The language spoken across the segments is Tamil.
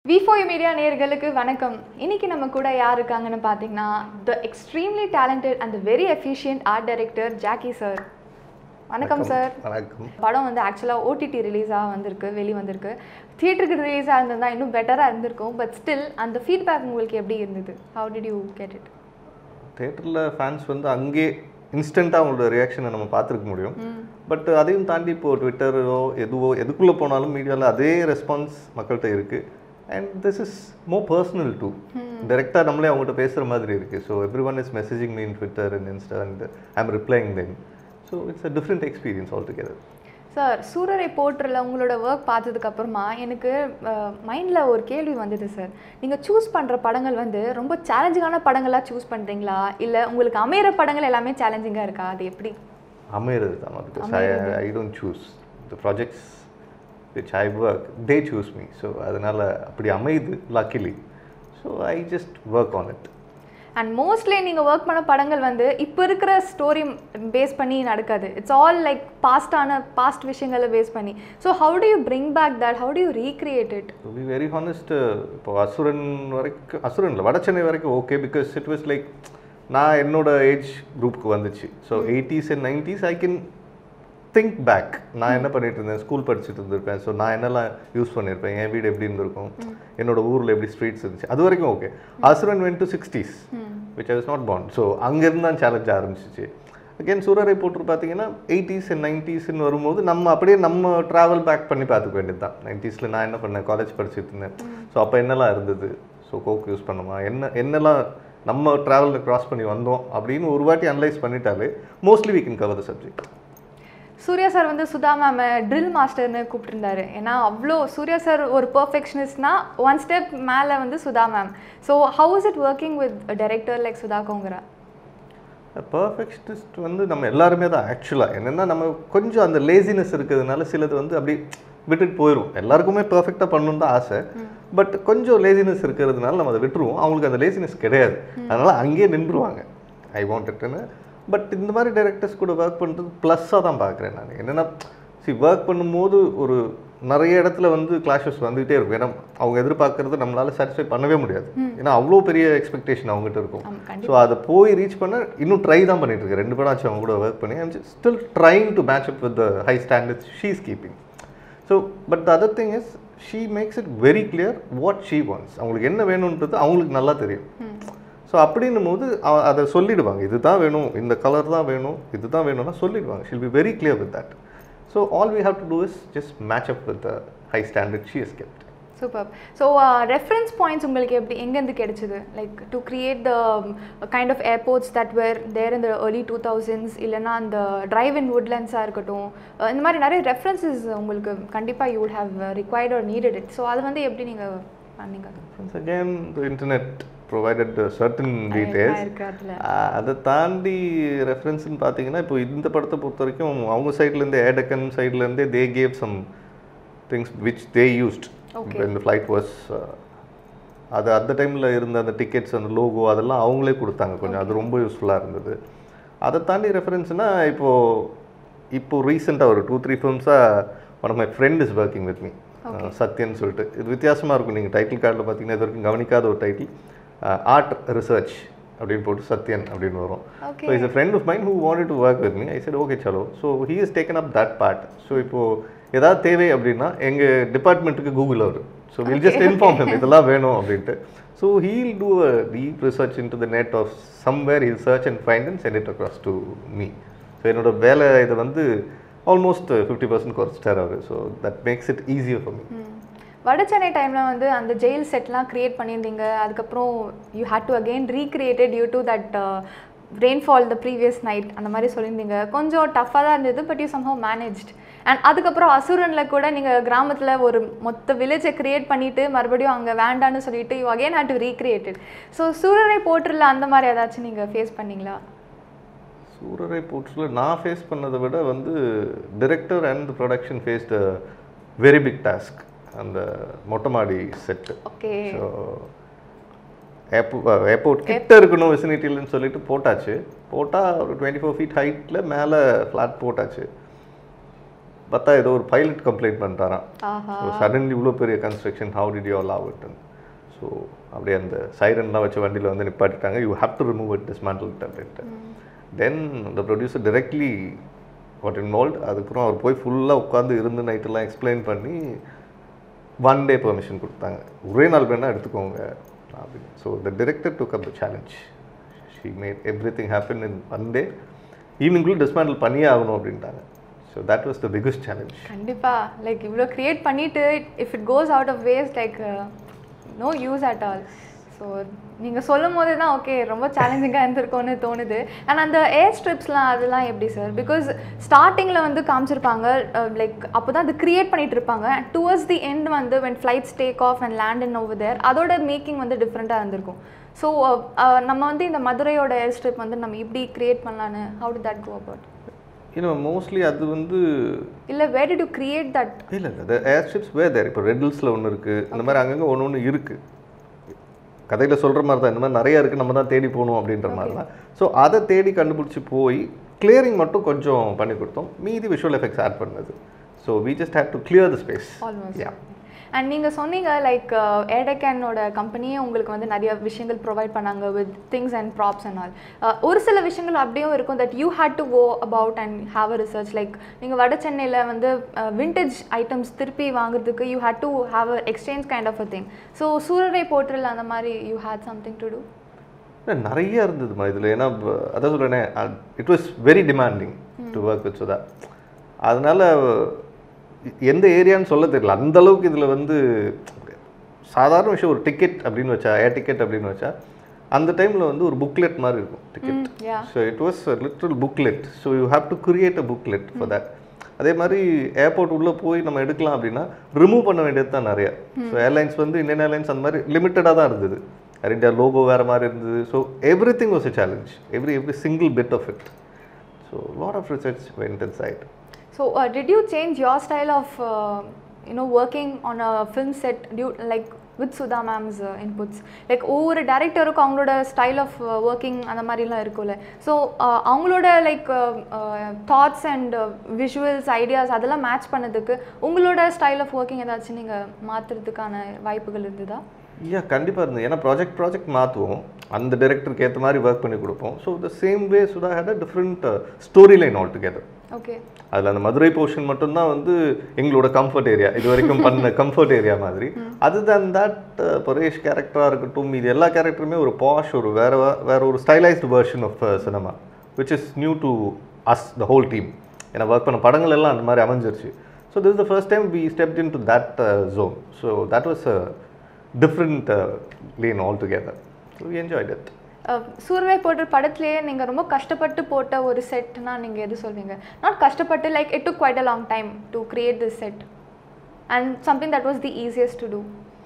வி ஃபோர் மீடியா நேயர்களுக்கு வணக்கம் இன்னைக்கு நம்ம கூட யார் இருக்காங்கன்னு பார்த்தீங்கன்னா the extremely talented and very efficient art director Jacki sir வணக்கம் சார் வணக்கம் படம் வந்து ஆக்சுவலாக ஓடிடி ரிலீஸாக வந்திருக்கு வெளி வந்திருக்கு தியேட்டருக்கு ரிலீஸாக இருந்திருந்தா இன்னும் பெட்டராக இருந்திருக்கும் பட் ஸ்டில் அந்த ஃபீட்பேக் உங்களுக்கு எப்படி இருந்தது how did you get it தேட்டரில் ஃபேன்ஸ் வந்து அங்கே இன்ஸ்டண்ட்டாக அவங்களோட ரியாக்ஷனை நம்ம பார்த்துருக்க முடியும் பட் அதையும் தாண்டி இப்போ ட்விட்டரோ எதுவோ எதுக்குள்ளே போனாலும் மீடியாவில் அதே ரெஸ்பான்ஸ் மக்கள்கிட்ட இருக்குது and this is more personal to டைரெக்டாக நம்மளே அவங்ககிட்ட பேசுகிற மாதிரி இருக்குது so every one is messaging me in Twitter and Insta and I am replying then so it's a different experience all together sir Soorarai போற்றுல உங்களோட ஒர்க் பார்த்ததுக்கு அப்புறமா எனக்கு மைண்டில் ஒரு கேள்வி வந்தது சார் நீங்கள் சூஸ் பண்ணுற படங்கள் வந்து ரொம்ப சேலஞ்சிங்கான படங்களாக சூஸ் பண்ணுறீங்களா இல்லை உங்களுக்கு அமையிற படங்கள் எல்லாமே சேலஞ்சிங்காக இருக்கா அது எப்படி அமையிறது தான் because I I don't choose the projects which I work they choose me so அதனால் அப்படி அமையுது luckily so I just work on it and mostly நீங்கள் ஒர்க் பண்ண படங்கள் வந்து இப்போ இருக்கிற ஸ்டோரி பேஸ் பண்ணி நடக்காது இட்ஸ் ஆல் லைக் பாஸ்டான பாஸ்ட் விஷயங்களை பேஸ் பண்ணி so how do you bring back that how do you recreate it to be very honest இப்போ அசுரன் வரைக்கும் அசுரனில் வடச்சென்னை வரைக்கும் okay because it was like நான் என்னோட ஏஜ் குரூப்புக்கு வந்துச்சு so eighties and nineties I can think back நான் என்ன பண்ணிட்டு இருந்தேன் ஸ்கூல் படிச்சுட்டு இருந்திருப்பேன் ஸோ நான் என்னெல்லாம் யூஸ் பண்ணியிருப்பேன் என் வீடு எப்படி இருந்திருக்கும் என்னோட ஊரில் எப்படி ஸ்ட்ரீட்ஸ் இருந்துச்சு அது வரைக்கும் okay Asuran went to sixties which I was not born so அங்கேருந்து தான் சேலஞ்ச் ஆரம்பிச்சிச்சு அகேன் சூரரை போட்டு பார்த்தீங்கன்னா எயிட்டிஸ் அண்ட் நைன்டிஸ்ன்னு வரும்போது நம்ம அப்படியே நம்ம ட்ராவல் பேக் பண்ணி பார்த்துக்க வேண்டியது தான் நைன்டிஸில் நான் என்ன பண்ணேன் காலேஜ் படிச்சுட்டு இருந்தேன் ஸோ அப்போ என்னெல்லாம் இருந்தது ஸோ கோக் யூஸ் பண்ணுமா என்ன என்னெல்லாம் நம்ம ட்ராவலில் கிராஸ் பண்ணி வந்தோம் அப்படின்னு ஒரு வாட்டி அனலைஸ் பண்ணிட்டாலே mostly we can cover the subject Suriya sir வந்து சுதா மேம் ட்ரில் மாஸ்டர்னு கூப்பிட்டுருந்தாரு ஏன்னா அவ்வளோ சூர்யா சார் ஒரு பர்ஃபெக்ஷனிஸ்ட்னா ஒன் ஸ்டெப் மேலே வந்து Sudha ma'am so how is it working with director like Sudha Kongara perfectionist வந்து நம்ம எல்லாருமே தான் ஆக்சுவலாக என்னென்னா நம்ம கொஞ்சம் அந்த லேசினஸ் இருக்கிறதுனால சிலது வந்து அப்படி விட்டுட்டு போயிடும் எல்லாருக்குமே பர்ஃபெக்டாக பண்ணணும்னு தான் ஆசை பட் கொஞ்சம் லேசினஸ் இருக்கிறதுனால நம்ம அதை விட்டுருவோம் அவங்களுக்கு அந்த லேசினஸ் கிடையாது அதனால அங்கேயே நின்றுவாங்க ஐ வாண்டட்னு பட் இந்த மாதிரி டைரக்டர்ஸ் கூட ஒர்க் பண்ணுறது ப்ளஸ்ஸாக தான் பார்க்குறேன் நான் என்னென்னா சி ஒர்க் பண்ணும்போது ஒரு நிறைய இடத்துல வந்து கிளாஷஸ் வந்துகிட்டே இருக்கும் ஏன்னா அவங்க எதிர்பார்க்கறத நம்மளால சாட்டிஸ்ஃபை பண்ணவே முடியாது ஏன்னா அவ்வளோ பெரிய எக்ஸ்பெக்டேஷன் அவங்ககிட்ட இருக்கும் ஆமா, கண்டிப்பா. ஸோ அதை போய் ரீச் பண்ண இன்னும் ட்ரை தான் பண்ணிட்டு இருக்கேன் ரெண்டு படம் ஆச்சு அவங்க கூட ஒர்க் பண்ணி I'm still trying to match up with high standards she is keeping so but the other thing is she makes it very clear what she wants அவங்களுக்கு என்ன வேணுன்றது அவங்களுக்கு நல்லா தெரியும் ஸோ அப்படின்னும் போது அவ- அதை சொல்லிடுவாங்க இதுதான் வேணும் இந்த கலர் தான் வேணும் இதுதான் வேணும்னா சொல்லிடுவாங்க she'll be very clear with that so all we have to do is just match up with high standard she is kept super so reference points உங்களுக்கு எப்படி எங்கேருந்து கிடைச்சது like to create the kind of airports that where there இந்த ஏர்லி டூ தௌசண்ட்ஸ் இல்லைனா அந்த டிரைவ் இன் வுட்லேண்ட்ஸாக இருக்கட்டும் அஹ் இந்த மாதிரி நிறைய ரெஃபரன்சஸ் உங்களுக்கு கண்டிப்பாக you would have required or needed it so அது வந்து எப்படி நீங்கள் பண்ணீங்க Once again, the internet provided uh, certain details. இருக்கு அதில் ஆஹ் அதை தாண்டி ரெஃபரன்ஸ்னு பார்த்தீங்கன்னா இப்போ இந்த படத்தை பொறுத்த வரைக்கும் அவங்க சைட்லேருந்து ஏடக்கன் சைட்லேருந்தே they gave some things which they used Okay. இந்த ஃப்ளைட் வாஸ் அது அந்த டைமில் இருந்த அந்த டிக்கெட்ஸ் அந்த லோகோ அதெல்லாம் அவங்களே கொடுத்தாங்க கொஞ்சம் அது ரொம்ப யூஸ்ஃபுல்லாக இருந்தது அதை தாண்டி ரெஃபரன்ஸ்னால் இப்போது இப்போ ரீசெண்டாக ஒரு டூ த்ரீ ஃபிலிம்ஸாக one of my friend is working with me Sathyan சொல்லிட்டு இது வித்தியாசமாக இருக்கும் நீங்கள் டைட்டில் கார்டில் பார்த்தீங்கன்னா இது வரைக்கும் கவனிக்காத ஒரு டைட்டில் ஆர்ட் ரிசர்ச் அப்படின்னு போட்டு சத்யன் அப்படின்னு வரும் Okay. So is a friend of mine who wanted to work with me I said okay chalo so he has taken up that part so இப்போது ஏதாவது தேவை அப்படின்னா எங்கள் டிபார்ட்மெண்ட்டுக்கு கூகுள் வரும் so will just inform him இதெல்லாம் வேணும் அப்படின்ட்டு so he'll do a deep research into the net of somewhere he'll search and find and send it across to me so என்னோட வேலை இதை வந்து ஆல்மோஸ்ட் ஃபிஃப்டி பர்சன்ட் குறைச்சிட்டார் அவர் so that makes it easier for me Vada Chennai டைமில் வந்து அந்த ஜெயில் செட்லாம் க்ரியேட் பண்ணியிருந்தீங்க அதுக்கப்புறம் you had to again recreated you do that rainfall the previous night அந்த மாதிரி சொல்லியிருந்தீங்க கொஞ்சம் டஃப்பாக தான் இருந்தது but you somehow managed and அதுக்கப்புறம் அசுரனில் கூட நீங்கள் கிராமத்தில் ஒரு மொத்த வில்லேஜை க்ரியேட் பண்ணிவிட்டு மறுபடியும் அங்கே வேண்டான்னு சொல்லிட்டு you again had to recreated so Soorarai போட்டுல அந்த மாதிரி ஏதாச்சும் நீங்கள் ஃபேஸ் பண்ணீங்களா சூரரை போற்றில் நான் ஃபேஸ் பண்ணதை விட வந்து director and production faced very big task அந்த மொட்டை மாடி செட்டு ஓகே ஸோ ஏர்போர்ட் கிட்ட இருக்கணும் விசினிட்டிலன்னு சொல்லிட்டு போட்டாச்சு போட்டால் ஒரு டுவெண்ட்டி ஃபோர் ஃபீட் ஹைட்டில் மேலே ஃப்ளாட் போட்டாச்சு பார்த்தா ஏதோ ஒரு பைலட் கம்ப்ளைண்ட் பண்ணிட்டாராம் ஆஹா ஸோ சடன்லி இவ்வளோ பெரிய construction how did you allow it so அப்படியே அந்த சைரன்லாம் வச்சு வண்டியில் வந்து நிப்பாட்டிட்டாங்க you have to remove it dismantle it அப்படின்ட்டு then the producer directly what involved அதுக்கப்புறம் அவர் போய் ஃபுல்லாக உட்காந்து இருந்து நைட்டெல்லாம் எக்ஸ்பிளைன் பண்ணி ஒன் டே பெர்மிஷன் கொடுத்தாங்க ஒரே நாள் வேணால் எடுத்துக்கோங்க அப்படின்னு so the director took up the challenge she made everything happen in one day ஈவினிங்குள்ளே டிஸ்மேண்டில் பண்ணியே ஆகணும் அப்படின்ட்டாங்க so that was the biggest challenge கண்டிப்பா லைக் இவ்வளோ கிரியேட் பண்ணிட்டு if it goes out of waste like no use at all so நீங்கள் சொல்லும் போது தான் ஓகே ரொம்ப சேலஞ்சிங்காக இருந்திருக்கும்னு தோணுது அண்ட் அந்த ஏர் ஸ்ட்ரிப்ஸ்லாம் அதெல்லாம் எப்படி சார் பிகாஸ் ஸ்டார்டிங்கில் வந்து காமிச்சிருப்பாங்க லைக் அப்போ தான் அது கிரியேட் பண்ணிட்டு இருப்பாங்க அண்ட் டுவர்ட்ஸ் தி எண்ட் வந்து when flights take off and land in over there அதோட மேக்கிங் வந்து டிஃப்ரெண்ட்டாக இருந்திருக்கும் ஸோ நம்ம வந்து இந்த மதுரையோட ஏர் ஸ்ட்ரிப் வந்து நம்ம இப்படி கிரியேட் பண்ணலான்னு how to that go about இன்னும் மோஸ்ட்லி அது வந்து இல்லை where did to create that இல்லை இல்லை ஏர் ஷிப்ஸ் வே தேர் இப்போ ரெட்டில்ஸில் ஒன்று இருக்குது இந்த மாதிரி அங்கங்கே ஒன்று ஒன்று இருக்குது கதையில் சொல்கிற மாதிரி தான் இந்த மாதிரி நிறையா இருக்குது நம்ம தான் தேடி போகணும் அப்படின்ற மாதிரி தான் ஸோ அதை தேடி கண்டுபிடிச்சி போய் கிளியரிங் மட்டும் கொஞ்சம் பண்ணி கொடுத்தோம் மீதி விஷுவல் எஃபெக்ட்ஸ் ஆட் பண்ணது so we just had to clear the space almost yeah and நீங்கள் சொன்னீங்க லைக் ஏடெக்கனோட கம்பெனியே உங்களுக்கு வந்து நிறைய விஷயங்கள் ப்ரொவைட் பண்ணாங்க with things and props and all ஒரு சில விஷயங்கள் அப்படியும் இருக்கும் that you had to go about and have a research like நீங்கள் வட சென்னையில் வந்து விண்டேஜ் ஐட்டம்ஸ் திருப்பி வாங்குறதுக்கு you had to have a exchange kind of a thing so Soorarai Pottru அந்த மாதிரி you had something to do இல்லை நிறைய இருந்ததுமா இதில் ஏன்னா ப- அதான் சொல்கிறேனே it was very demanding to work with Sudha அதனால எந்த ஏரியான்னு சொல்ல தெரியல அந்த அளவுக்கு இதில் வந்து சாதாரண விஷயம் ஒரு டிக்கெட் அப்படின்னு வச்சா ஏர் டிக்கெட் அப்படின்னு வச்சா அந்த டைமில் வந்து ஒரு புக்லெட் மாதிரி இருக்கும் ticket ya so it was literal booklet so you have to create a booklet for that அதே மாதிரி ஏர்போர்ட் உள்ளே போய் நம்ம எடுக்கலாம் அப்படின்னா ரிமூவ் பண்ண வேண்டியது தான் நிறைய ஸோ ஏர்லைன்ஸ் வந்து இந்தியன் ஏர்லைன்ஸ் அந்த மாதிரி லிமிட்டடாக தான் இருந்தது ஏர் இந்தியா லோகோ வேறு மாதிரி இருந்தது so everything was a challenge every every single bit of it so lot of research went inside So, uh, did you change your style of, uh, you know, working on a film set, due, like with Sudha ma'am's uh, inputs? Like ஒவ்வொரு டேரக்டருக்கும் அவங்களோட ஸ்டைல் ஆஃப் ஒர்க்கிங் அந்த மாதிரிலாம் இருக்கும்ல ஸோ அவங்களோட like thoughts and visuals ideas அதெல்லாம் மேட்ச் பண்ணதுக்கு உங்களோட ஸ்டைல் ஆஃப் ஒர்க்கிங் ஏதாச்சும் நீங்கள் மாற்றுறதுக்கான வாய்ப்புகள் இருந்ததா யா கண்டிப்பாக இருந்தது ஏன்னா ப்ராஜெக்ட் ப்ராஜெக்ட் மாற்றுவோம் அந்த டைரக்டருக்கு ஏற்ற மாதிரி ஒர்க் பண்ணி கொடுப்போம் so the same way Sudha had a different story line altogether okay அதில் அந்த மதுரை போர்ஷன் மட்டும்தான் வந்து எங்களோட கம்ஃபர்ட் ஏரியா இது வரைக்கும் பண்ண கம்ஃபர்ட் ஏரியா மாதிரி அதுதான் தட் பரேஷ் கேரக்டராக இருக்கட்டும் இது எல்லா கேரக்டருமே ஒரு பாஷ் ஒரு வேற வ- வேற ஒரு stylised version of cinema which is new to us the whole team ஏன்னா ஒர்க் பண்ண படங்கள் எல்லாம் அந்த மாதிரி அமைஞ்சிருச்சு so this the first time we stepped in to that zone so that was a different lane altogether so we enjoy that சூர்வை போட்ட படத்துலேயே நீங்கள் ரொம்ப கஷ்டப்பட்டு போட்ட ஒரு செட்னா நீங்கள் எது சொல்வீங்க நாட் கஷ்டப்பட்டு like it to quite a long time to create this set and something that was the easiest to do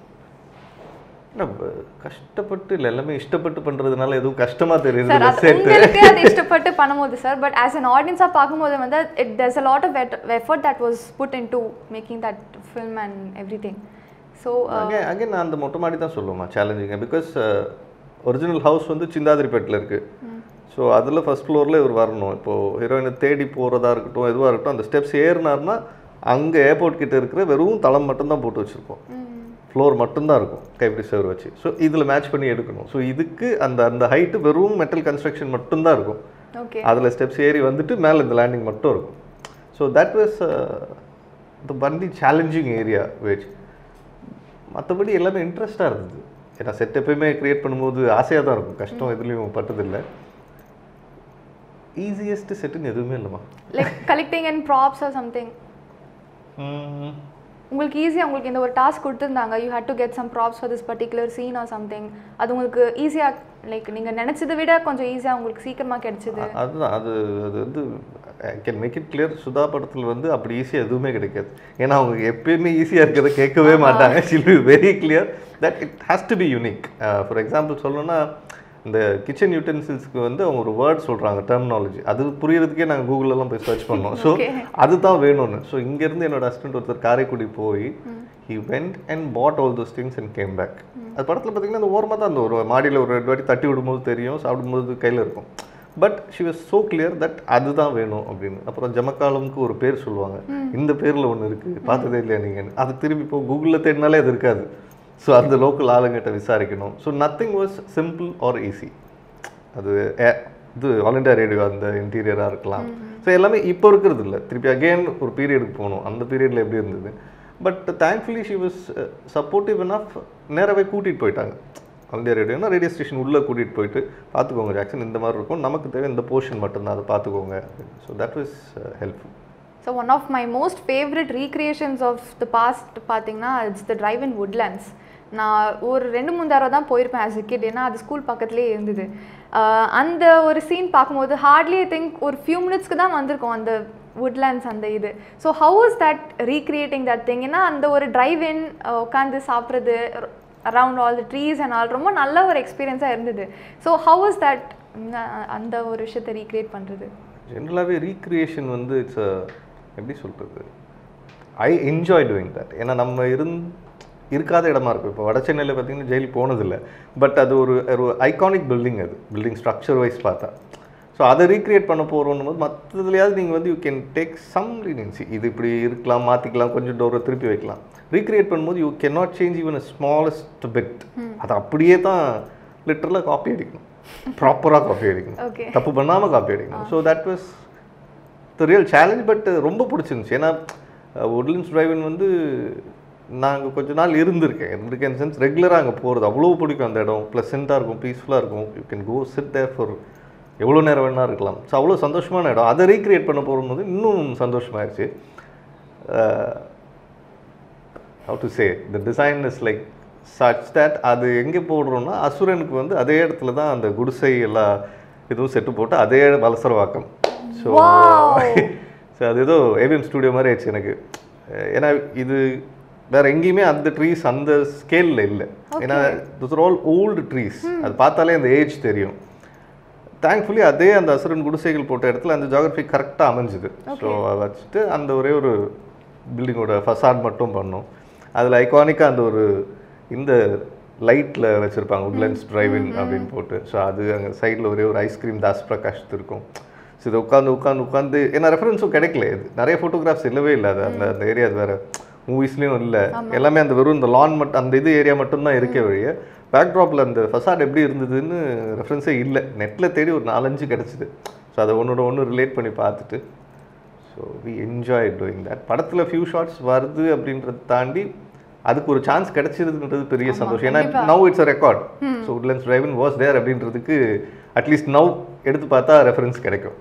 நம்ம கஷ்டப்பட்டு இல்லை எல்லாமே இஷ்டப்பட்டு பண்ணுறதுனால எதுவும் கஷ்டமாக தெரியுது சார் இல்லை அது செட்டு உங்களுக்கு அது இஷ்டப்பட்டு பண்ணும்போது சார் பட் ஆஸ் அன் ஆடியன்ஸாக பார்க்கும்போது வந்து it there's a lot of effort that was put in to making that film and everything so again again நான் அந்த மொட்டை மாடி தான் சொல்லுவேன் சேலஞ்சிங்க பிகாஸ் ஒரிஜினல் ஹவுஸ் வந்து சிந்தாதிரிப்பேட்டில் இருக்குது ஸோ அதில் ஃபர்ஸ்ட் ஃப்ளோரில் இவர் வரணும் இப்போது ஹீரோயினை தேடி போகிறதா இருக்கட்டும் எதுவாக இருக்கட்டும் அந்த ஸ்டெப்ஸ் ஏறினார்னா அங்கே ஏர்போர்ட் கிட்ட இருக்கிற வெறும் தளம் மட்டும்தான் போட்டு வச்சுருப்போம் ஃப்ளோர் மட்டும்தான் இருக்கும் கைப்பிடி சேர் வச்சு ஸோ இதில் மேட்ச் பண்ணி எடுக்கணும் ஸோ இதுக்கு அந்த அந்த ஹைட்டு வெறும் மெட்டல் கன்ஸ்ட்ரக்ஷன் மட்டும்தான் இருக்கும் ஓகே அதில் ஸ்டெப்ஸ் ஏறி வந்துட்டு மேலே இந்த லேண்டிங் மட்டும் இருக்கும் ஸோ தட் வாஸ் த வண்டி சேலஞ்சிங் ஏரியா வேஜ் மற்றபடி எல்லாமே இன்ட்ரெஸ்டாக இருந்தது ஏன்னா செட் எப்பயுமே க்ரியேட் பண்ணும்போது ஆசையாக தான் இருக்கும் கஷ்டம் எதுலேயும் பட்டதில்லை ஈஸியஸ்ட் செட்டுன்னு எதுவுமே இல்லைம்மா like collecting and props or something உங்களுக்கு ஈஸியாக உங்களுக்கு இந்த ஒரு டாஸ்க் கொடுத்துருந்தாங்க you had to get some props for this particular scene or something அது உங்களுக்கு ஈஸியாக லைக் நீங்கள் நினச்சதை விட கொஞ்சம் ஈஸியாக உங்களுக்கு சீக்கிரமாக கிடைச்சிது அ- அதுதான் அது அது வந்து I can make it clear Sudha படத்தில் வந்து அப்படி ஈஸியாக எதுவுமே கிடைக்காது ஏன்னா அவங்க எப்பயுமே ஈஸியாக இருக்கிறத கேட்கவே மாட்டாங்க she'll be very clear that it has to be unique for example சொல்லணும்னா இந்த கிச்சன் யூட்டென்சில்ஸ்க்கு வந்து அவங்க ஒரு வேர்ட் சொல்கிறாங்க டெர்மினாலஜி அது புரியறதுக்கே நாங்கள் கூகுளெல்லாம் போய் சர்ச் பண்ணோம் ஸோ Okay. அதுதான் வேணும்னு ஸோ இங்கேருந்து என்னோட ஹஸ்பண்ட் ஒருத்தர் காரைக்குடி போய் he went and bought all those things and came back அது படத்தில் பார்த்தீங்கன்னா அந்த ஓரமாக தான் அந்த ஒரு மாடியில் ஒரு ரெண்டு வாட்டி தட்டி விடும்போது தெரியும் சாப்பிடும்போது கையில் இருக்கும் but she was so clear that அதுதான் வேணும் அப்படின்னு அப்புறம் ஜமக்காலம்க்கு ஒரு பேர் சொல்லுவாங்க இந்த பேரில் ஒன்று இருக்குது பார்த்ததே இல்லையா நீங்கள் அது திரும்பி இப்போ கூகுளில் தேடினாலே அது இருக்காது ஸோ அந்த லோக்கல் ஆளுங்கிட்ட விசாரிக்கணும் so nothing was simple or easy அது ஏ- இது ஆல் இண்டியா ரேடியோ அந்த இன்டீரியராக இருக்கலாம் ஸோ எல்லாமே இப்போ இருக்கிறது இல்லை திருப்பி அகெயின் ஒரு பீரியடுக்கு போகணும் அந்த பீரியடில் எப்படி இருந்தது but thankfully she was supportive enough நேராகவே கூட்டிகிட்டு போயிட்டாங்க ஆல் இண்டியா ரேடியோனா ரேடியோ ஸ்டேஷன் உள்ளே கூட்டிகிட்டு போயிட்டு பார்த்துக்கோங்க ஜாக்சன் இந்த மாதிரி இருக்கும் நமக்கு தேவை இந்த போர்ஷன் மட்டும்தான் அதை பார்த்துக்கோங்க so that was helpful so one of my most favourite recreations of the past பார்த்தீங்கன்னா it's the drive in woodlands நான் ஒரு ரெண்டு மூணு தடவை தான் போயிருப்பேன் ஆஸ் a kid ஏன்னா அது ஸ்கூல் பக்கத்துலேயே இருந்தது ஆஹ் அந்த ஒரு சீன் பார்க்கும்போது ஹார்ட்லி ஐ திங்க் ஒரு ஃபியூ மினிட்ஸ்க்கு தான் வந்திருக்கோம் அந்த woodlands அந்த இது so how is that recreating that thing ஏன்னா அந்த ஒரு டிரைவ் இன் உட்காந்து சாப்பிட்றது around all the trees and all ரொம்ப நல்ல ஒரு எக்ஸ்பீரியன்ஸாக இருந்தது ஸோ ஹவு இஸ் தட் அந்த ஒரு விஷயத்தை ரீக்ரியேட் பண்ணுறது ஜென்ரலாகவே ரீக்ரியேஷன் வந்து இட்ஸ் எப்படி சொல்கிறது ஐ என்ஜாய் டூயிங் தட் ஏன்னா நம்ம இருந் இருக்காத இடமா இருக்கும் இப்போ வட சென்னையில் பார்த்தீங்கன்னா ஜெயில் போனதில்லை பட் அது ஒரு ஒரு ஐகானிக் பில்டிங் அது பில்டிங் ஸ்ட்ரக்சர் வைஸ் பார்த்தா ஸோ அதை ரீக்ரியேட் பண்ண போகிறோம் போது மற்றதுலையாவது நீங்கள் வந்து you can take some leniency இது இப்படி இருக்கலாம் மாற்றிக்கலாம் கொஞ்சம் டோரை திருப்பி வைக்கலாம் ரீக்ரியேட் பண்ணும்போது you can not change even smallest bit அதை அப்படியே தான் லிட்டரலாக காப்பி அடிக்கணும் ப்ராப்பராக காப்பி அடிக்கணும் ஓகே தப்பு பண்ணாமல் காப்பி அடிக்கணும் so that was the real challenge but ரொம்ப பிடிச்சிருந்துச்சு ஏன்னா உட்லண்ட்ஸ் டிரைவன் வந்து நாங்கள் கொஞ்ச நாள் இருந்திருக்கேன் இருந்திருக்கேன் சென்ஸ் ரெகுலராக அங்கே போகிறது அவ்வளோ பிடிக்கும் அந்த இடம் ப்ளசண்ட்டாக இருக்கும் பீஸ்ஃபுல்லாக இருக்கும் you can go sit there for எவ்வளோ நேரம் வேணா இருக்கலாம் ஸோ அவ்வளோ சந்தோஷமான இடம் அதை ரீக்ரியேட் பண்ண போகும்போது இன்னும் சந்தோஷமாயிருச்சு how to say the design is like such that அது எங்கே போடுறோம்னா அசுரனுக்கு வந்து அதே இடத்துல தான் அந்த குடிசை எல்லா இதுவும் செட்டு போட்டு அதே வலசரவாக்கம் ஸோ Wow. ஸோ அது ஏதோ ஏவிஎம் ஸ்டுடியோ மாதிரி ஆயிடுச்சு எனக்கு அஹ் ஏன்னா இது வேற எங்கேயுமே அந்த ட்ரீஸ் அந்த ஸ்கேலில் இல்லை ஏன்னா those are all old trees அது பார்த்தாலே அந்த ஏஜ் தெரியும் தேங்க்ஃபுல்லி அதே அந்த அசுரன் குடிசைகள் போட்ட இடத்துல அந்த ஜாகிரபி கரெக்டாக அமைஞ்சுது ஸோ அதை வச்சுட்டு அந்த ஒரே ஒரு பில்டிங்கோட ஃபசாட் மட்டும் பண்ணோம் அதில் ஐகானிக்காக அந்த ஒரு இந்த லைட்டில் வச்சுருப்பாங்க உட்லண்ட்ஸ் டிரைவின் அப்படின்னு போட்டு ஸோ அது அங்கே சைடில் ஒரே ஒரு ஐஸ்கிரீம் தாஸ் பிரகாஷ் இருக்கும் ஸோ இதை உட்காந்து உட்காந்து உட்காந்து ஏன்னா ரெஃபரன்ஸும் கிடைக்கல இது நிறைய ஃபோட்டோகிராஃப்ஸ் இல்லவே இல்லை அது அந்த அந்த ஏரியா வேறு மூவிஸ்லேயும் இல்லை எல்லாமே அந்த வெறும் இந்த லான் மட்டும் அந்த இது ஏரியா மட்டும்தான் இருக்கே வழிய பேக்ட்ராப்பில் அந்த ஃபசாட் எப்படி இருந்ததுன்னு ரெஃபரன்ஸே இல்லை நெட்டில் தேடி ஒரு நாலஞ்சு கிடச்சிது ஸோ அதை ஒன்றோட ஒன்று ரிலேட் பண்ணி பார்த்துட்டு so we enjoy doing that படத்தில் ஃபியூ ஷார்ட்ஸ் வருது அப்படின்றத தாண்டி அதுக்கு ஒரு சான்ஸ் கிடைச்சிருதுன்றது பெரிய சந்தோஷம் ஏன்னா now it's a record so Woodlands drive in was there அப்படின்றதுக்கு அட்லீஸ்ட் நவ் எடுத்து பார்த்தா ரெஃபரன்ஸ் கிடைக்கும்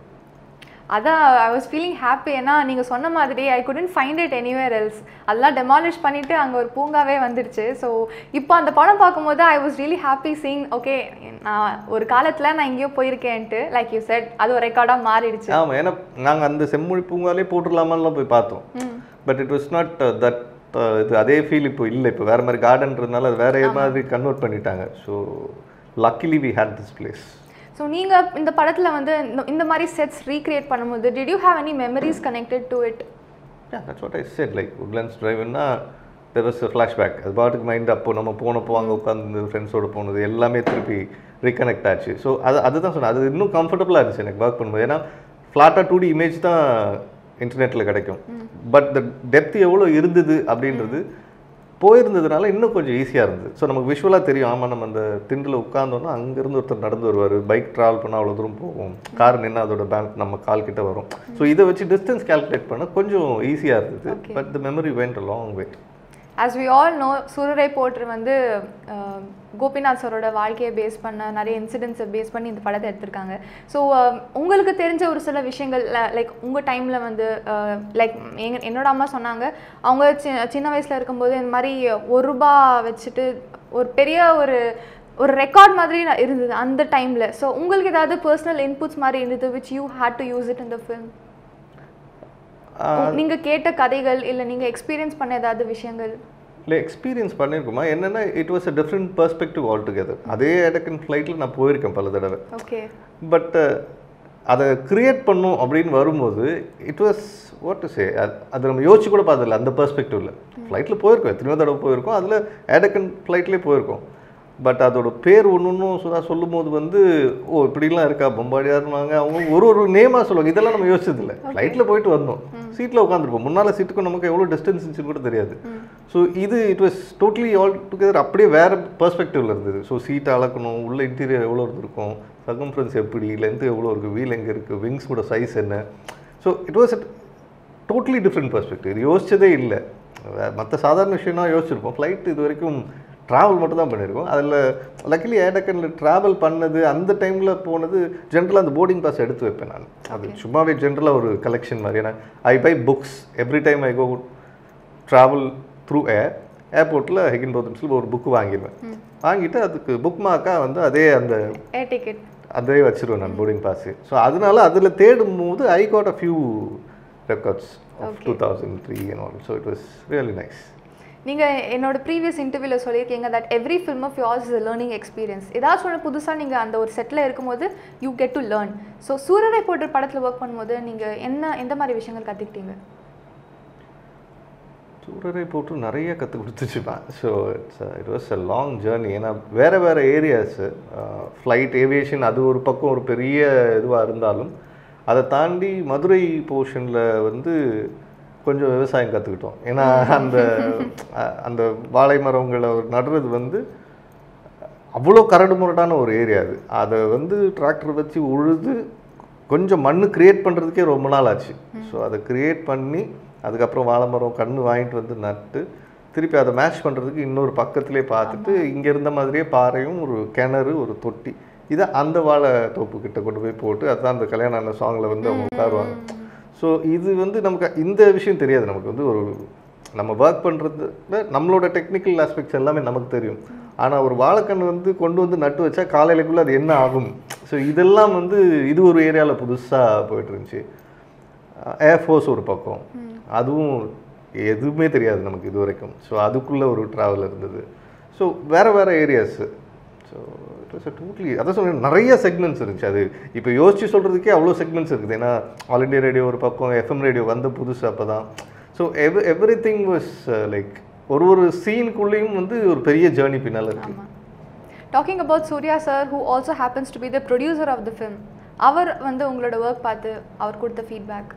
அதான் ஐ வாஸ் ஃபீலிங் ஹாப்பி ஏன்னா நீங்கள் சொன்ன மாதிரி I couldn't find it anywhere else அதெல்லாம் டெமாலிஷ் பண்ணிவிட்டு அங்கே ஒரு பூங்காவே வந்துடுச்சு ஸோ இப்போ அந்த படம் பார்க்கும்போது I was really happy seeing okay நான் ஒரு காலத்தில் நான் எங்கேயோ போயிருக்கேன்ட்டு லைக் யூ செட் அது ஒரு ரெக்கார்டாக மாறிடுச்சு ஆமாம் ஏன்னா நாங்கள் அந்த செம்மொழி பூங்காலே போட்டுடலாமான்லாம் போய் பார்த்தோம் but it was not that இது அதே ஃபீல் இப்போ இல்லை இப்போ வேறு மாதிரி கார்டன்றதுனால அது வேற மாதிரி கன்வெர்ட் பண்ணிட்டாங்க so luckily we had this place so நீங்கள் இந்த படத்தில் வந்து இந்த- இந்த மாதிரி செட்ஸ் ரீக்ரியேட் பண்ணும்போது did you have any memories connected to it Yeah, that's what I said. Like Woodlands Drive-னா there was a flashback. அது பாட்டுக்கு மைண்ட் அப்போ நம்ம போனப்போ அங்கே உட்காந்து ஃப்ரெண்ட்ஸோட போனது எல்லாமே திருப்பி ரீகனெக்ட் ஆச்சு ஸோ அது அதுதான் சொன்னேன் அது இன்னும் கம்ஃபர்டபுளாக இருந்துச்சு எனக்கு ஒர்க் பண்ணும்போது ஏன்னா ஃப்ளாட்டாக டூ டி இமேஜ் தான் இன்டர்நெட்டில் கிடைக்கும் பட் த டெப்த் எவ்வளோ இருந்தது அப்படின்றது போயிருந்ததுனால இன்னும் கொஞ்சம் ஈஸியாக இருந்தது ஸோ நமக்கு விஷுவலாக தெரியும் ஆமாம் நம்ம அந்த திண்டில் உட்காந்தோன்னா அங்கேருந்து ஒருத்தர் நடந்து வருவார் பைக் ட்ராவல் பண்ணால் அவ்வளோ தூரம் போகும் கார் நின்று அதோட பேங்க் நம்ம கால் கிட்ட வரும் ஸோ இதை வச்சு டிஸ்டன்ஸ் கால்குலேட் பண்ண கொஞ்சம் ஈஸியாக இருந்தது but the memory went a long way as we all know Soorarai Pottru வந்து அஹ், கோபிநாத் சரோட வாழ்க்கையை பேஸ் பண்ண நிறைய இன்சிடென்ட்ஸை பேஸ் பண்ணி இந்த படத்தை எடுத்திருக்காங்க ஸோ உங்களுக்கு தெரிஞ்ச ஒரு சில விஷயங்கள் லைக் உங்கள் டைமில் வந்து லைக் எங்க என்னோட அம்மா சொன்னாங்க அவங்க சி சின்ன வயசில் இருக்கும்போது இந்த மாதிரி ஒரு ரூபா வச்சுட்டு ஒரு பெரிய ஒரு ஒரு ரெக்கார்ட் மாதிரி நான் இருந்தது அந்த டைமில் ஸோ உங்களுக்கு ஏதாவது பர்சனல் இன்புட்ஸ் மாதிரி இருந்தது which you had to use it இந்த ஃபிலிம் நீங்க கேட்ட கதைகள் இல்ல நீங்க எக்ஸ்பீரியன்ஸ் பண்ண ஏதாவது விஷயங்கள் இல்லை எக்ஸ்பீரியன்ஸ் பண்ணியிருக்குமா என்னென்னா it was a different perspective altogether அதே இடக்குன்னு ஃப்ளைட்டில் நான் போயிருக்கேன் பல தடவை ஓகே பட் அதை கிரியேட் பண்ணும் அப்படின்னு வரும்போது it was what to say அது நம்ம யோசிச்சு கூட பார்த்ததில்ல அந்த பெர்ஸ்பெக்டிவ்ல ஃப்ளைட்டில் போயிருக்கோம் எத்தனையோ தடவை போயிருக்கோம் அதில் ஏடக்கன் ஃப்ளைட்லேயே போயிருக்கோம் பட் அதோட பேர் ஒன்று ஒன்றும் சுதா சொல்லும் போது வந்து ஓ இப்படிலாம் இருக்கா பொம்பாடியாருவாங்க அவங்க ஒரு ஒரு நேமாக சொல்லுவாங்க இதெல்லாம் நம்ம யோசிச்சதில்லை ஃப்ளைட்டில் போயிட்டு வந்தோம் சீட்டில் உட்காந்துருப்போம் முன்னால் சீட்டுக்கும் நமக்கு எவ்வளோ டிஸ்டன்ஸ் இருந்துச்சுன்னு கூட தெரியாது ஸோ இது it was totally altogether அப்படியே வேறு பெர்ஸ்பெக்டிவ்ல இருந்தது ஸோ சீட்டை அளக்கணும் உள்ள இன்டீரியர் எவ்வளோ இருந்திருக்கும் சர்க்கம்ஃபரன்ஸ் எப்படி லென்த்து எவ்வளோ இருக்குது வீல் எங்கே இருக்குது விங்ஸோட சைஸ் என்ன so it was totally different perspective இது யோசிச்சதே இல்லை மற்ற சாதாரண விஷயம்னா யோசிச்சிருப்போம் ஃப்ளைட் இது வரைக்கும் ட்ராவல் மட்டும் தான் பண்ணியிருக்கோம் அதில் லக்கிலி ஏடக்கனில் ட்ராவல் பண்ணது அந்த டைமில் போனது ஜென்ரலாக அந்த போர்டிங் பாஸ் எடுத்து வைப்பேன் நான் அது சும்மாவே ஜென்ரலாக ஒரு கலெக்ஷன் மாதிரி ஏன்னா I buy books every time I go travel through air ஏர்போர்ட்டில் ஹெகின் பௌத்தம்ஸில் ஒரு புக்கு வாங்கிடுவேன் வாங்கிட்டு அதுக்கு புக் மார்க்காக வந்து அதே அந்த ஏர் டிக்கெட் அதே வச்சிருவேன் நான் போர்டிங் பாஸ் ஸோ அதனால அதில் தேடும் போது I got a few records of two thousand three and all so it was really nice நீங்கள் என்னோட ப்ரீவியஸ் இன்டர்வியூவில் சொல்லியிருக்கீங்க that every film of yours is learning experience ஏதாச்சும் ஒன்று புதுசாக நீங்கள் அந்த ஒரு செட்டில் இருக்கும்போது you get to learn so Soorarai Pottru படத்தில் ஒர்க் பண்ணும்போது நீங்கள் என்ன எந்த மாதிரி விஷயங்கள் கற்றுக்கிட்டீங்க சூரரை போட்டு நிறைய கற்றுக் கொடுத்துச்சுப்பேன் so it's it was a long journey ஏன்னா வேறு வேறு ஏரியாஸு ஃப்ளைட் ஏவியேஷன் அது ஒரு பக்கம் ஒரு பெரிய இதுவாக இருந்தாலும் அதை தாண்டி மதுரை போர்ஷனில் வந்து கொஞ்சம் விவசாயம் கற்றுக்கிட்டோம் ஏன்னா அந்த அஹ், அந்த வாழை மரங்களை நடுறது வந்து அவ்வளோ கரடு முரடான ஒரு ஏரியா அது அதை வந்து டிராக்டர் வச்சு உழுது கொஞ்சம் மண் கிரியேட் பண்ணுறதுக்கே ரொம்ப நாள் ஆச்சு ஸோ அதை கிரியேட் பண்ணி அதுக்கப்புறம் வாழை மரம் கன்று வாங்கிட்டு வந்து நட்டு திருப்பி அதை மேட்ச் பண்ணுறதுக்கு இன்னொரு பக்கத்துலேயே பார்த்துட்டு இங்கே இருந்த மாதிரியே பாறையும் ஒரு கிணறு ஒரு தொட்டி இதை அந்த வாழை தோப்பு கிட்ட கொண்டு போய் போட்டு அதுதான் அந்த கல்யாணம் ஆன சாங்கில் வந்து அவங்க உட்காருவாங்க ஸோ இது வந்து நமக்கு இந்த விஷயம் தெரியாது நமக்கு வந்து ஒரு நம்ம ஒர்க் பண்ணுறது நம்மளோட டெக்னிக்கல் ஆஸ்பெக்ட்ஸ் எல்லாமே நமக்கு தெரியும் ஆனால் ஒரு வாழைக்கன்று வந்து கொண்டு வந்து நட்டு வச்சா காலையிலக்குள்ளே அது என்ன ஆகும் ஸோ இதெல்லாம் வந்து இது ஒரு ஏரியாவில் புதுசாக போயிட்டு இருந்துச்சு ஏர்ஃபோர்ஸ் ஒரு பக்கம் அதுவும் எதுவுமே தெரியாது நமக்கு இது வரைக்கும் ஸோ அதுக்குள்ளே ஒரு ட்ராவல் இருந்தது ஸோ வேறு வேறு areas so it was totally அதான் சொன்னேன் நிறைய செக்மெண்ட்ஸ் இருந்துச்சு அது இப்போ யோசிச்சு சொல்கிறதுக்கே அவ்வளோ செக்மெண்ட்ஸ் இருக்குது ஏன்னா ஆல் இண்டியா ரேடியோ ஒரு பக்கம் எஃப்எம் ரேடியோ வந்த புதுசு அப்போ தான் ஸோ எவ் எவ்ரி திங் வாஸ் லைக் ஒரு ஒரு சீனுக்குள்ளேயும் வந்து ஒரு பெரிய ஜேர்னி பின்னால் இருக்குது ஆமாம் talking about Suriya sir who also happens to be the producer of the film அவர் வந்து உங்களோட ஒர்க் பார்த்து அவர் கொடுத்த feedback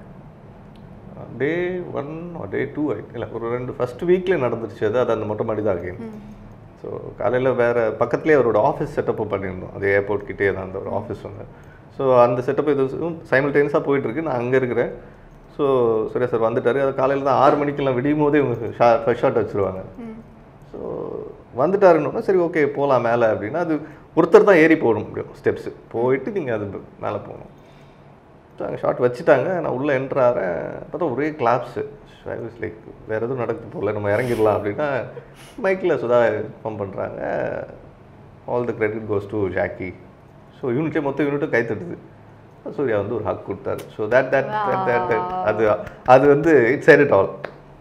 day one day two இல்லை ஒரு ரெண்டு ஃபஸ்ட் வீக்லேயே நடந்துருச்சு அது அது அந்த மொட்டை மாடி தான் அகைன் ஸோ காலையில் வேறு பக்கத்துலேயே அவரோட ஆஃபீஸ் செட்டப்பு பண்ணியிருந்தோம் அது ஏர்போர்ட் கிட்டே தான் அந்த ஒரு ஆஃபீஸ் ஒன்று ஸோ அந்த செட்டப் இது சைமல்டேனியஸாக போயிட்டுருக்கு நான் அங்கே இருக்கிறேன் ஸோ சூர்யா சார் வந்துட்டார் அது காலையில் தான் ஆறு மணிக்கெல்லாம் விடியும் போதே இவங்க ஷா ஃபர்ஸ்ட் ஷாட் வச்சுருவாங்க ஸோ வந்துட்டாருன்னு சரி ஓகே போகலாம் மேலே அப்படின்னா அது ஒருத்தர் தான் ஏறி போக முடியும் ஸ்டெப்ஸு போயிட்டு நீங்கள் அது மேலே போகணும் ஸோ அங்கே ஷாட் வச்சுட்டாங்க நான் உள்ளே என்ட்ரு ஆகிறேன் பார்த்தா ஒரே கிளாப்ஸு ஐ வாஸ் லைக் வேறு எதுவும் நடக்குது போகல நம்ம இறங்கிடலாம் அப்படின்னா மைக்கில் சுதா இன்ஃபார்ம் பண்ணுறாங்க all the credit goes to Jacki so யூனிட்டே மொத்த யூனிட்டும் கை தட்டுது சூர்யா வந்து ஒரு ஹக் கொடுத்தாரு so that that that that அது அது வந்து இட்ஸ் எட் ஆல்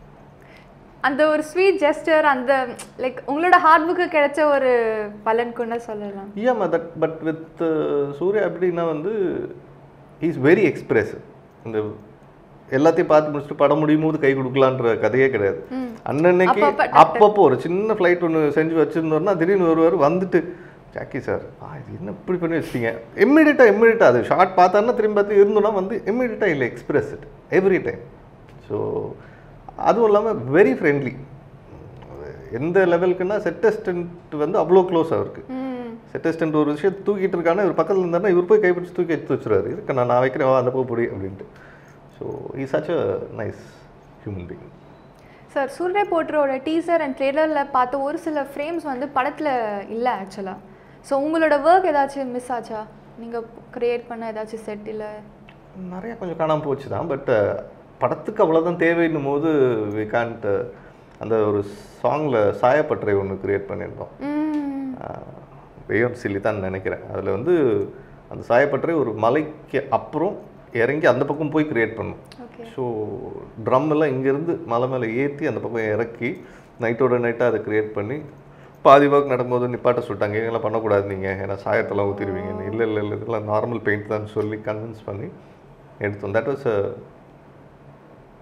அந்த ஒரு ஸ்வீட் ஜெஸ்டர் அந்த லைக் உங்களோட ஹார்ட் ஒர்க்கு கிடைச்ச ஒரு பலன் கூட சொல்லலாம் ஏமா தட் பட் வித் சூர்யா எப்படின்னா வந்து இஸ் வெரி எக்ஸ்பிரசிவ் இந்த எல்லாத்தையும் பார்த்து முடிச்சுட்டு படம் முடியும் போது கை கொடுக்கலான்ற கதையே கிடையாது அன்னன்னைக்கு அப்பப்ப டக் அப்பப்போ ஒரு சின்ன ஃப்ளைட் ஒன்று செஞ்சு வச்சுருந்தோம்னா திடீர்னு ஒருவர் வந்துட்டு ஜாக்கி சார் ஆ இது என்ன இப்படி பண்ணி வச்சிட்டீங்க இம்மிடியட்டாக இம்மிடியட்டாக அது ஷார்ட் பார்த்தாருன்னா திரும்பி பார்த்து இருந்தோம்னா வந்து இம்மிடியட்டாக இல்லை express it every time so அதுவும் இல்லாமல் வெரி ஃப்ரெண்ட்லி எந்த லெவலுக்குன்னா செட் அசிஸ்டன்ட் வந்து அவ்வளோ க்ளோஸ் அவருக்கு ம் செட் அசிஸ்டன்ட் ஒரு விஷயம் தூக்கிட்டு இருக்கானா இவர் பக்கத்தில் இருந்தாருன்னா இவர் போய் கைப்பிடிச்சு தூக்கி எடுத்து வச்சுருவாரு இதுக்கு நான் நான் வைக்கிறேன் வா, அந்த போ புடி அப்படின்ட்டு so he such a nice human being sir Suriya போட்டரோட டீசர் அண்ட் ட்ரெய்லரில் பார்த்த ஒரு சில ஃப்ரேம்ஸ் வந்து படத்தில் இல்லை ஆக்சுவலாக ஸோ உங்களோட ஒர்க் ஏதாச்சும் மிஸ் ஆச்சா நீங்கள் க்ரியேட் பண்ண ஏதாச்சும் செட் இல்லை நிறையா கொஞ்சம் காணாமல் போச்சு தான் பட் படத்துக்கு அவ்வளோதான் தேவைன்னும் போது வி கான்ட் அந்த ஒரு சாங்கில் சாயப்பட்டறை ஒன்று கிரியேட் பண்ணியிருந்தோம் ம் வெய்யோன் சில்லி தான் நினைக்கிறேன் அதில் வந்து அந்த சாயப்பட்டறை ஒரு மலைக்கு அப்புறம் இறங்கி அந்த பக்கம் போய் கிரியேட் பண்ணும் ஓகே ஸோ ட்ரம் எல்லாம் இங்கேருந்து மலை மேலே ஏற்றி அந்த பக்கம் இறக்கி நைட்டோட நைட்டாக அதை கிரியேட் பண்ணி பாதி ஒர்க் நடக்கும்போது நிப்பாட்ட சொல்லிட்டாங்க இதெல்லாம் பண்ணக்கூடாது நீங்கள் ஏன்னா சாயத்தெல்லாம் ஊற்றிடுவீங்க இல்லை இல்லை இல்லை இதெல்லாம் நார்மல் பெயிண்ட் தான் சொல்லி கன்வின்ஸ் பண்ணி எடுத்தோம் தட் வாஸ்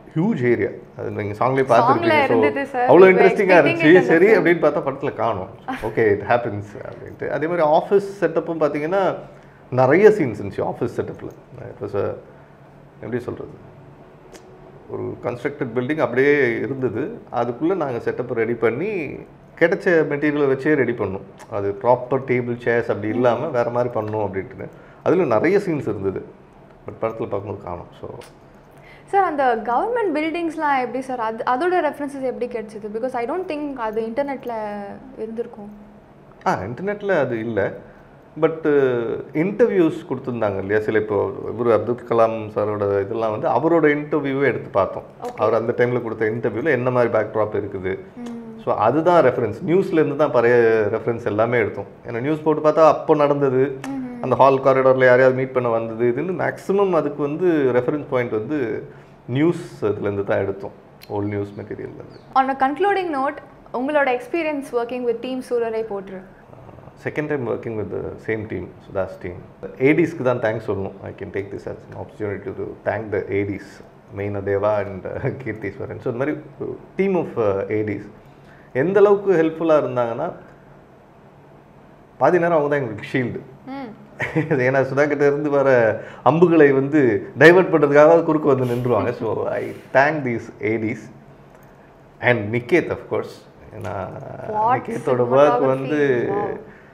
ஹியூஜ் ஏரியா அது நீங்கள் சாங்லேயே Songல பார்த்துருக்கீங்க இருந்தது ஸோ sir. அவ்வளோ We were இன்ட்ரெஸ்டிங்காக expecting இருந்துச்சு it in the சரி film. அப்படின்னு பார்த்தா படத்தில் காணும் ஓகே இட் ஹேப்பன்ஸ் அப்படின்ட்டு அதே மாதிரி ஆஃபீஸ் செட்டப்பும் பார்த்தீங்கன்னா நிறைய சீன்ஸ் இருந்துச்சு ஆஃபீஸ் செட்டப்பில் இட் வாஸ் எப்படி சொல்கிறது ஒரு கன்ஸ்ட்ரக்டட் பில்டிங் அப்படியே இருந்தது அதுக்குள்ளே நாங்கள் செட்டப் ரெடி பண்ணி கிடைச்ச மெட்டீரியலை வச்சே ரெடி பண்ணோம் அது ப்ராப்பர் டேபிள் சேர்ஸ் அப்படி இல்லாமல் வேறு மாதிரி பண்ணணும் அப்படின்ட்டு அதில் நிறைய சீன்ஸ் இருந்தது பட் படத்தில் பார்க்கும்போது காணும் ஸோ சார் அந்த கவர்மெண்ட் பில்டிங்ஸ்லாம் எப்படி சார் அது அதோட ரெஃபரன்சஸ் எப்படி கிடைச்சது பிகாஸ் ஐ டோன்ட் திங்க் அது இன்டர்நெட்டில் இருந்திருக்கும் ஆ இன்டர்நெட்டில் அது இல்லை பட்டு இன்டர்வியூஸ் கொடுத்துருந்தாங்க இல்லையா சில இப்போ இவர் அப்துல் கலாம் சாரோட இதெல்லாம் வந்து அவரோட இன்டர்வியூவே எடுத்து பார்த்தோம் அவர் அந்த டைமில் கொடுத்த இன்டர்வியூவில் என்ன மாதிரி பேக்ட்ராப் இருக்குது ஸோ அதுதான் ரெஃபரன்ஸ் நியூஸ்லேருந்து தான் பழைய ரெஃபரன்ஸ் எல்லாமே எடுத்தோம் ஏன்னா நியூஸ் போட்டு பார்த்தா அப்போ நடந்தது அந்த ஹால் காரிடாரில் யாரையாவது மீட் பண்ண வந்தது இதுன்னு மேக்ஸிமம் அதுக்கு வந்து ரெஃபரன்ஸ் பாயிண்ட் வந்து நியூஸ் இதுலேருந்து தான் எடுத்தோம் ஓல்ட் நியூஸ் மெட்டீரியல்லேருந்து ஆன் அ கன்க்ளூடிங் நோட் உங்களோட experience working with team Soorarai Pottru second time working with same team Sudha's team ஏடிஸ்க்கு தான் தேங்க்ஸ் சொல்லணும் I can take this as opportunity to thank the ADs மெயினா தேவா அண்ட் கீர்த்தீஸ்வரன் ஸோ இந்த மாதிரி டீம் ஆஃப் ஏடிஸ் எந்த அளவுக்கு ஹெல்ப்ஃபுல்லாக இருந்தாங்கன்னா பாதி நேரம் அவங்க தான் எங்களுக்கு ஷீல்டு ம் ஏன்னா சுதா கிட்ட இருந்து வர அம்புகளை வந்து டைவர்ட் பண்ணுறதுக்காக குறுக்க வந்து நின்றுவாங்க so I thank these ADs and Niketh of course ஏன்னா What நிக்கேத்தோட ஒர்க் cinematography. வந்து Wow.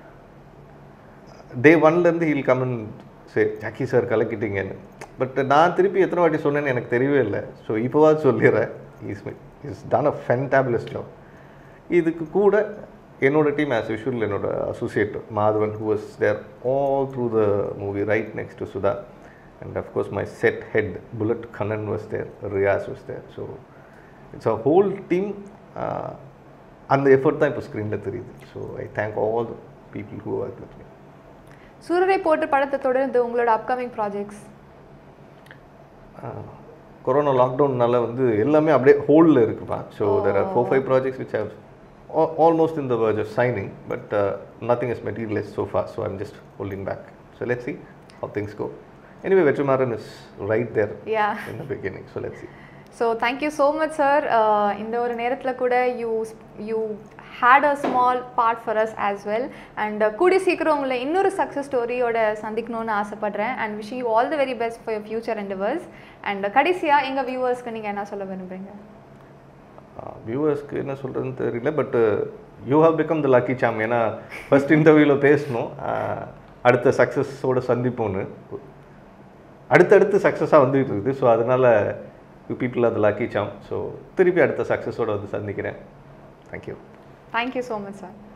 டே ஒன்லேருந்து ஹீல் கமன் சரி ஜாக்கி சார் கலக்கிட்டீங்கன்னு பட் நான் திருப்பி எத்தனை வாட்டி சொன்னேன்னு எனக்கு தெரியவே இல்லை ஸோ இப்போவாது சொல்லிடுறேன் is is done a fantabulous job இதுக்கு கூட என்னோட டீம் ஆஸ் யூஷுவல் என்னோட associate Madhavan who was there all through the movie right next to Sudha and of course my set head Bullet Kannan was there Riyaz was there so it's a whole team அந்த எஃபர்ட் தான் இப்போ ஸ்க்ரீனில் தெரியுது so I thank all the people who work with me Soorarai Pottru படத்தை தொடர்ந்து உங்களோட அப்கமிங் ப்ராஜெக்ட்ஸ் கொரோனா லாக்டவுன்னால வந்து எல்லாமே அப்படியே ஹோல்டில் இருக்குப்பா so there are four five projects which have almost in the verge of signing but nothing is materialized so far so i'm just holding back so let's see how things go anyway vetrimaran is right there yeah in the beginning so let's see so thank you so much sir இந்த ஒரு நேரத்தில் கூட you you had a small part for us as well and கூடி சீக்கிரம் உங்களை இன்னொரு சக்ஸஸ் ஸ்டோரியோட சந்திக்கணும்னு ஆசைப்பட்றேன் and wish you all the very best for your future endeavours and கடைசியாக எங்கள் வியூவர்ஸ்க்கு நீங்கள் என்ன சொல்ல விரும்புறீங்க வியூவர்ஸ்க்கு என்ன சொல்கிறதுன்னு தெரியல but you have become the lucky charm ஏன்னா ஃபர்ஸ்ட் இன்டர்வியூவில் பேசணும் uh, அடுத்த சக்ஸஸோட சந்திப்போன்னு அடுத்தடுத்து சக்ஸஸாக வந்துகிட்டு இருக்குது ஸோ அதனால் you people are the lucky charm so திருப்பி அடுத்த சக்ஸஸோட வந்து சந்திக்கிறேன் thank you thank you so much sir